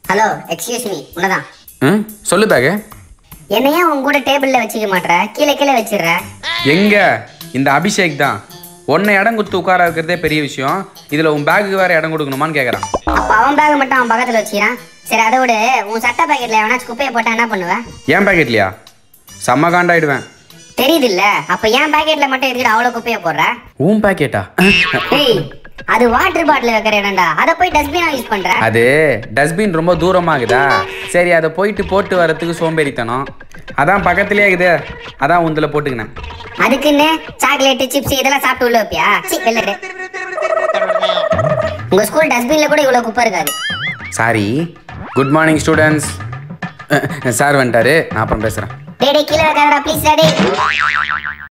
hello excuse me உன்னதான் ம் சொல்லு பேகு என்னையா உன் கூட டேபிள்ல வச்சுக்க மாட்ற கீழே கீழே வச்சிடுற எங்க இந்த அபிஷேக் தான் உன்னை இடம் கொடுத்து உட்கார வைக்கிறதே பெரிய விஷயம் இதில் உன் பேக்குக்கு வேற இடம் கொடுக்கணுமான்னு கேட்குறான் அப்ப அவன் பேக் மட்டும் அவன் பக்கத்துல வச்சுக்கிறான் சரி அதை விட உன் சட்டை பாக்கெட்ல எவனாச்சும் குப்பையை போட்டா என்ன பண்ணுவ ஏன் பேக்கெட்லையா செம்ம காண்டாயிடுவேன் தெரியுது இல்ல அப்ப ஏன் பாக்கெட்ல மட்டும் எதுக்கு அவ்வளவு குப்பையை போடுற உன் பேக்கெட்டா ஏய் அது வாட்டர் பாட்டில் வைக்கிற இடம்டா அதை போய் டஸ்ட்பினா யூஸ் பண்ற அது டஸ்ட்பின் ரொம்ப தூரமாகுதா சரி அதை போயிட்டு போட்டு வரத்துக்கு சோம்பேறித்தனம் அதான் பக்கத்துலேயே இருக்குது அதான் உந்தில் போட்டுக்கினேன் அதுக்குன்னு சாக்லேட் சிப்ஸ் இதெல்லாம் சாப்பிட்டு உள்ள வைப்பியா சீ வெள்ளடு உங்க ஸ்கூல் டஸ்ட்பின்ல கூட இவ்வளவு குப்பை இருக்காது sorry good morning students sir வந்துட்டாரு நான் அப்புறம் பேசுகிறேன் டேய் டேய் கீழே வைக்காதடா ப்ளீஸ் டேய்